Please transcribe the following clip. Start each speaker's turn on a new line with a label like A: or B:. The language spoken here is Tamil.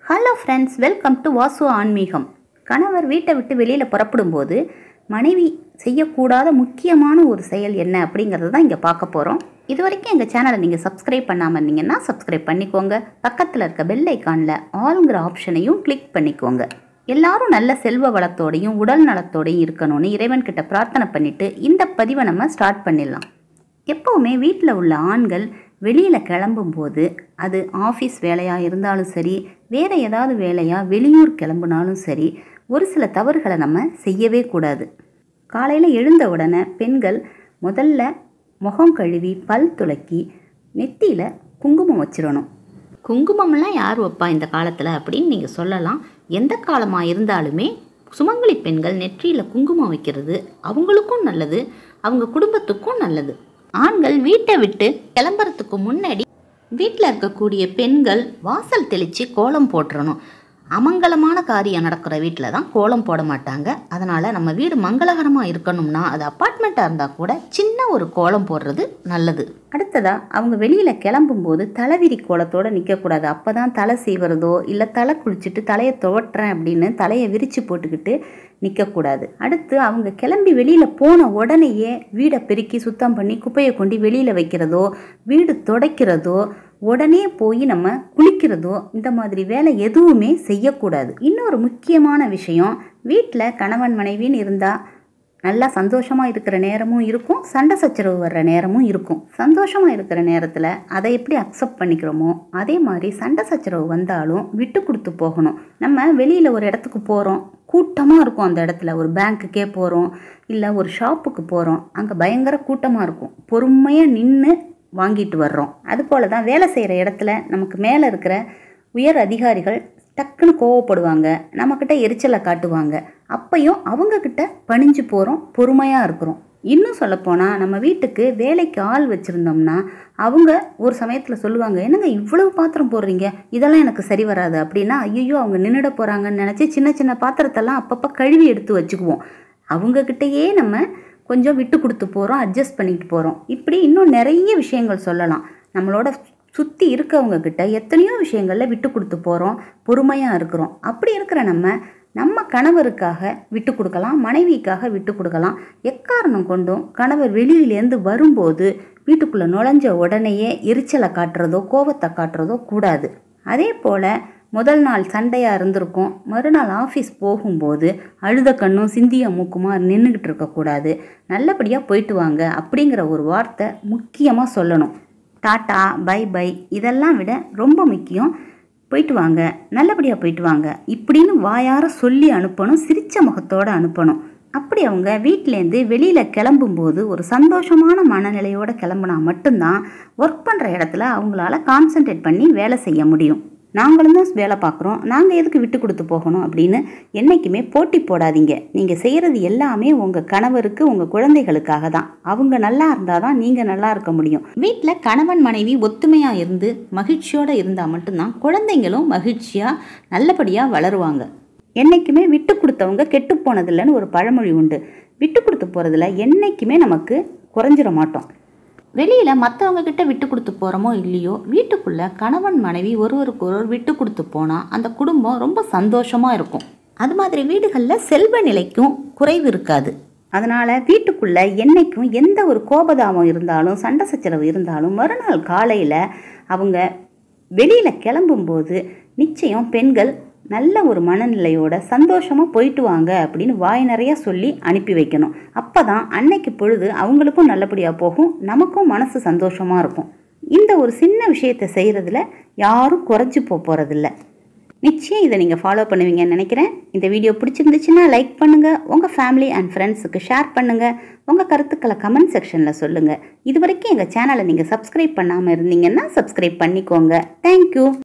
A: hello friends welcome to Vasu Aanmeegam கணவர் வீட்டை விட்டு வெளியில் புறப்படும்போது மனைவி செய்யக்கூடாத முக்கியமான ஒரு செயல் என்ன அப்படிங்கிறத தான் இங்கே பார்க்க போகிறோம் இது வரைக்கும் எங்கள் சேனலை நீங்கள் சப்ஸ்கிரைப் பண்ணாமல் இருந்தீங்கன்னா சப்ஸ்கிரைப் பண்ணிக்கோங்க பக்கத்தில் இருக்க பெல் ஐக்கானில் ஆளுங்கிற ஆப்ஷனையும் கிளிக் பண்ணிக்கோங்க எல்லாரும் நல்ல செல்வ வளத்தோடையும் உடல் நலத்தோடையும் இருக்கணும்னு இறைவன்கிட்ட பிரார்த்தனை பண்ணிட்டு இந்த பதிவை நம்ம ஸ்டார்ட் பண்ணிடலாம் எப்போவுமே வீட்டில் உள்ள ஆண்கள் வெளியில் கிளம்பும்போது அது ஆஃபீஸ் வேலையாக இருந்தாலும் சரி வேறு ஏதாவது வேலையாக வெளியூர் கிளம்புனாலும் சரி ஒரு சில தவறுகளை நம்ம செய்யவே கூடாது காலையில் எழுந்த உடனே பெண்கள் முதல்ல முகம் கழுவி பல் துலக்கி நெத்தியில் குங்குமம் வச்சிடணும் குங்குமம்லாம் யார் வைப்பா இந்த காலத்தில் அப்படின்னு நீங்கள் சொல்லலாம் எந்த காலமாக இருந்தாலுமே சுமங்கலி பெண்கள் நெற்றியில் குங்குமம் வைக்கிறது அவங்களுக்கும் நல்லது அவங்க குடும்பத்துக்கும் நல்லது ஆண்கள் வீட்டை விட்டு கிளம்புறதுக்கு முன்னாடி வீட்டில் இருக்கக்கூடிய பெண்கள் வாசல் தெளித்து கோலம் போட்டுறணும் அமங்கலமான காரியம் நடக்கிற வீட்டில் தான் கோலம் போட மாட்டாங்க அதனால் நம்ம வீடு மங்களகரமாக இருக்கணும்னா அது அப்பார்ட்மெண்ட்டாக இருந்தால் கூட சின்ன ஒரு கோலம் போடுறது நல்லது அடுத்ததாக அவங்க வெளியில் கிளம்பும்போது தலைவிரி கோலத்தோடு நிற்கக்கூடாது அப்போ தான் தலை சீவுறதோ இல்லை தலை குளிச்சுட்டு தலையை துவட்டுறேன் அப்படின்னு தலையை விரித்து போட்டுக்கிட்டு நிற்கக்கூடாது அடுத்து அவங்க கிளம்பி வெளியில் போன உடனேயே வீடை பெருக்கி சுத்தம் பண்ணி குப்பையை கொண்டு வெளியில் வைக்கிறதோ வீடு துடைக்கிறதோ உடனே போய் நம்ம குளிக்கிறதோ இந்த மாதிரி வேலை எதுவுமே செய்யக்கூடாது இன்னொரு முக்கியமான விஷயம் வீட்டில் கணவன் மனைவின்னு இருந்தால் நல்லா சந்தோஷமாக இருக்கிற நேரமும் இருக்கும் சண்டை சச்சரவு வர்ற நேரமும் இருக்கும் சந்தோஷமாக இருக்கிற நேரத்தில் அதை எப்படி அக்செப்ட் பண்ணிக்கிறோமோ அதே மாதிரி சண்டை சச்சரவு வந்தாலும் விட்டு கொடுத்து போகணும் நம்ம வெளியில் ஒரு இடத்துக்கு போகிறோம் கூட்டமாக இருக்கும் அந்த இடத்துல ஒரு பேங்க்குக்கே போகிறோம் இல்லை ஒரு ஷாப்புக்கு போகிறோம் அங்கே பயங்கர கூட்டமாக இருக்கும் பொறுமையாக நின்று வாங்கிட்டு வர்றோம் அதுபோல தான் வேலை செய்கிற இடத்துல நமக்கு மேலே இருக்கிற உயர் அதிகாரிகள் டக்குன்னு கோவப்படுவாங்க நம்மக்கிட்ட எரிச்சலை காட்டுவாங்க அப்பையும் அவங்கக்கிட்ட பணிஞ்சு போகிறோம் பொறுமையாக இருக்கிறோம் இன்னும் சொல்லப்போனால் நம்ம வீட்டுக்கு வேலைக்கு ஆள் வச்சுருந்தோம்னா அவங்க ஒரு சமயத்தில் சொல்லுவாங்க என்னங்க இவ்வளவு பாத்திரம் போடுறீங்க இதெல்லாம் எனக்கு சரி வராது அப்படின்னா ஐயோ அவங்க நின்றுட போகிறாங்கன்னு நினச்சி சின்ன சின்ன பாத்திரத்தெல்லாம் அப்பப்போ கழுவி எடுத்து வச்சுக்குவோம் அவங்கக்கிட்டயே நம்ம கொஞ்சம் விட்டு கொடுத்து போகிறோம் அட்ஜஸ்ட் பண்ணிட்டு போகிறோம் இப்படி இன்னும் நிறைய விஷயங்கள் சொல்லலாம் நம்மளோட சுற்றி இருக்கவங்க கிட்ட எத்தனையோ விஷயங்களில் விட்டு கொடுத்து போகிறோம் பொறுமையாக இருக்கிறோம் அப்படி இருக்கிற நம்ம நம்ம கணவருக்காக விட்டு கொடுக்கலாம் மனைவிக்காக விட்டு கொடுக்கலாம் எக்காரணம் கொண்டும் கணவர் வெளியிலேருந்து வரும்போது வீட்டுக்குள்ளே நுழைஞ்ச உடனேயே எரிச்சலை காட்டுறதோ கோபத்தை காட்டுறதோ கூடாது அதே போல் முதல் நாள் சண்டையாக இருந்திருக்கும் மறுநாள் ஆஃபீஸ் போகும்போது அழுத கண்ணும் சிந்திய மூக்குமா நின்றுக்கிட்டு இருக்கக்கூடாது நல்லபடியாக போயிட்டு வாங்க அப்படிங்கிற ஒரு வார்த்தை முக்கியமாக சொல்லணும் டாட்டா பை பை இதெல்லாம் விட ரொம்ப முக்கியம் போயிட்டு வாங்க நல்லபடியாக போயிட்டு வாங்க இப்படின்னு வாயார சொல்லி அனுப்பணும் சிரிச்ச முகத்தோடு அனுப்பணும் அப்படி அவங்க வீட்டிலேருந்து வெளியில் கிளம்பும்போது ஒரு சந்தோஷமான மனநிலையோடு கிளம்புனா மட்டும்தான் ஒர்க் பண்ணுற இடத்துல அவங்களால கான்சென்ட்ரேட் பண்ணி வேலை செய்ய முடியும் நாங்களும் தான் வேலை பார்க்குறோம் நாங்கள் எதுக்கு விட்டு கொடுத்து போகணும் அப்படின்னு என்றைக்குமே போட்டி போடாதீங்க நீங்கள் செய்கிறது எல்லாமே உங்கள் கணவருக்கு உங்கள் குழந்தைகளுக்காக தான் அவங்க நல்லா இருந்தால் தான் நீங்கள் நல்லா இருக்க முடியும் வீட்டில் கணவன் மனைவி ஒத்துமையாக இருந்து மகிழ்ச்சியோடு இருந்தால் மட்டும்தான் குழந்தைங்களும் மகிழ்ச்சியாக நல்லபடியாக வளருவாங்க என்றைக்குமே விட்டு கொடுத்தவங்க கெட்டு போனதில்லைன்னு ஒரு பழமொழி உண்டு விட்டு கொடுத்து போகிறதுல என்றைக்குமே நமக்கு குறைஞ்சிட மாட்டோம் வெளியில் மற்றவங்க கிட்ட விட்டு கொடுத்து போகிறோமோ இல்லையோ வீட்டுக்குள்ளே கணவன் மனைவி ஒருவருக்கு ஒருவர் விட்டு கொடுத்து போனால் அந்த குடும்பம் ரொம்ப சந்தோஷமாக இருக்கும் அது மாதிரி வீடுகளில் செல்வ நிலைக்கும் குறைவு இருக்காது அதனால் வீட்டுக்குள்ளே என்றைக்கும் எந்த ஒரு கோபதாபம் இருந்தாலும் சண்டை சச்சரவு இருந்தாலும் மறுநாள் காலையில் அவங்க வெளியில் கிளம்பும்போது நிச்சயம் பெண்கள் நல்ல ஒரு மனநிலையோட சந்தோஷமாக போயிட்டு வாங்க அப்படின்னு வாய் நிறையா சொல்லி அனுப்பி வைக்கணும் அப்போ தான் அன்னைக்கு பொழுது அவங்களுக்கும் நல்லபடியாக போகும் நமக்கும் மனசு சந்தோஷமாக இருக்கும் இந்த ஒரு சின்ன விஷயத்தை செய்கிறதுல யாரும் குறைச்சி போக போகிறதில்ல நிச்சயம் இதை நீங்கள் ஃபாலோ பண்ணுவீங்கன்னு நினைக்கிறேன் இந்த வீடியோ பிடிச்சிருந்துச்சுன்னா லைக் பண்ணுங்கள் உங்கள் ஃபேமிலி அண்ட் ஃப்ரெண்ட்ஸுக்கு ஷேர் பண்ணுங்கள் உங்கள் கருத்துக்களை கமெண்ட் செக்ஷனில் சொல்லுங்கள் இது வரைக்கும் எங்கள் சேனலை நீங்கள் சப்ஸ்கிரைப் பண்ணாமல் இருந்தீங்கன்னா சப்ஸ்கிரைப் பண்ணிக்கோங்க தேங்க்யூ